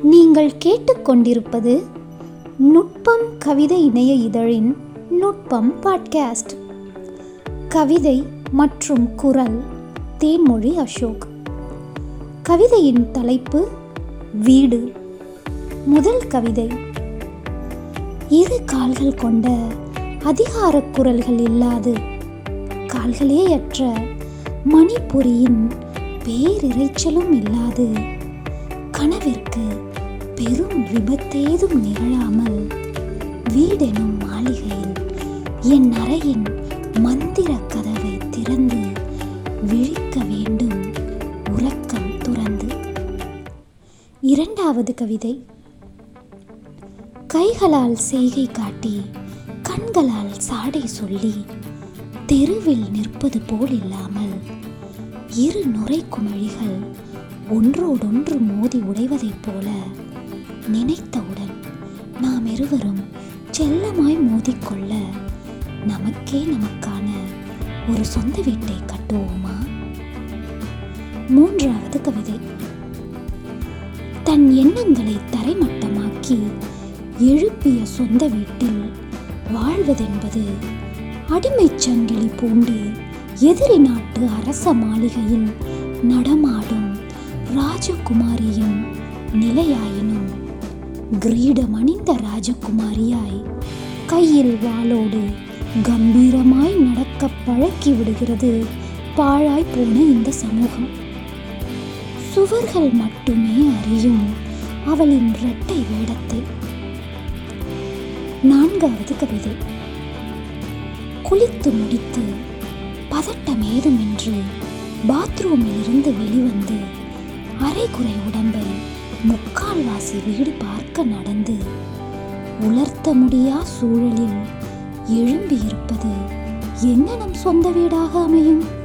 நீங்கள் கேட்டுக்கொண்டிருப்பது நுட்பம் கவிதை இணைய இதழின் நுட்பம் பாட்காஸ்ட் கவிதை மற்றும் குரல் தேன்மொழி அசோக் கவிதையின் தலைப்பு வீடு முதல் கவிதை இரு கால்கள் கொண்ட அதிகார குரல்கள் இல்லாது கால்களேயற்ற மணிப்புரியின் பேரிரைச்சலும் இல்லாது கனவிற்கு பெரும் விபத்தேதும் நிகழாமல் வீடெனும் மாளிகையில் என் அறையின் மந்திர கதவை திறந்து விழிக்க வேண்டும் உறக்கம் துறந்து இரண்டாவது கவிதை கைகளால் செய்கை காட்டி கண்களால் சாடை சொல்லி தெருவில் நிற்பது போல் இல்லாமல் இரு நுரை குமிழிகள் ஒன்றோடொன்று மோதி உடைவதைப் போல நினைத்தவுடன் நாம் இருவரும் செல்லமாய் மோதிக்கொள்ள நமக்கே நமக்கான ஒரு சொந்த வீட்டை கட்டுவோமா மூன்றாவது கவிதை தன் எண்ணங்களை தரைமட்டமாக்கி எழுப்பிய சொந்த வீட்டில் வாழ்வதென்பது அடிமைச் சங்கிலி பூண்டு எதிரி நாட்டு அரச மாளிகையில் நடமாடும் ராஜகுமாரியின் நிலையாயினும் கிரீடம் அணிந்த ராஜகுமாரியாய் கையில் வாளோடு கம்பீரமாய் நடக்க பழக்கி விடுகிறது பாழாய் போன இந்த சமூகம் சுவர்கள் மட்டுமே அறியும் அவளின் இரட்டை வேடத்தை நான்காவது கவிதை குளித்து முடித்து பதட்டமேதுமின்றி பாத்ரூமில் இருந்து வெளிவந்து அரைகுறை உடம்பை முக்கால்வாசி வீடு பார்க்க நடந்து உலர்த்த முடியா சூழலில் எழும்பி இருப்பது என்ன நம் சொந்த வீடாக அமையும்